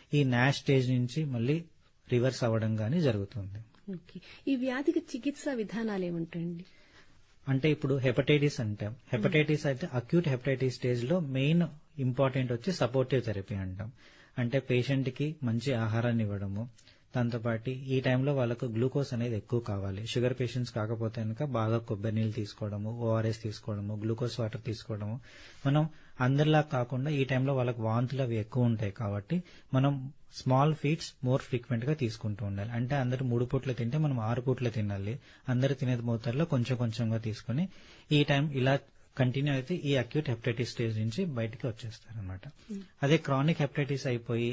ఈ Nash stage నుంచి మళ్ళీ రివర్స్ అవ్వడం గానీ జరుగుతుంది ఓకే ఈ వ్యాధికి చికిత్సా విధానాలు ఏముంటాయండి అంటే ఇప్పుడు హెపటైటిస్ అంటాం హెపటైటిస్ అయితే అక్యూట్ హెపటైటిస్ స్టేజ్ లో మెయిన్ ఇంపార్టెంట్ వచ్చి సపోర్టివ్ థెరపీ అంటాం అంటే పేషెంట్ కి మంచి ఆహారాన్ని ఇవ్వడము దాంతోపాటు ఈ టైంలో వాళ్ళకు గ్లూకోజ్ అనేది ఎక్కువ కావాలి షుగర్ పేషెంట్స్ కాకపోతే కనుక బాగా కొబ్బరి నీళ్ళు తీసుకోవడము ఓఆర్ఎస్ తీసుకోవడము గ్లూకోజ్ వాటర్ తీసుకోవడము మనం అందరిలా కాకుండా ఈ టైంలో వాళ్ళకి వాంతులు అవి ఎక్కువ ఉంటాయి కాబట్టి మనం స్మాల్ ఫీడ్స్ మోర్ ఫ్రీక్వెంట్ గా తీసుకుంటూ ఉండాలి అంటే అందరు మూడు పూట్లు తింటే మనం ఆరు పూట్లు తినాలి అందరు తినే మోతాదులో కొంచెం కొంచెంగా తీసుకుని ఈ టైం ఇలా కంటిన్యూ అయితే ఈ అక్యూట్ హెపటైటిస్ స్టేజ్ నుంచి బయటికి వచ్చేస్తారు అనమాట అదే క్రానిక్ హెపటైటిస్ అయిపోయి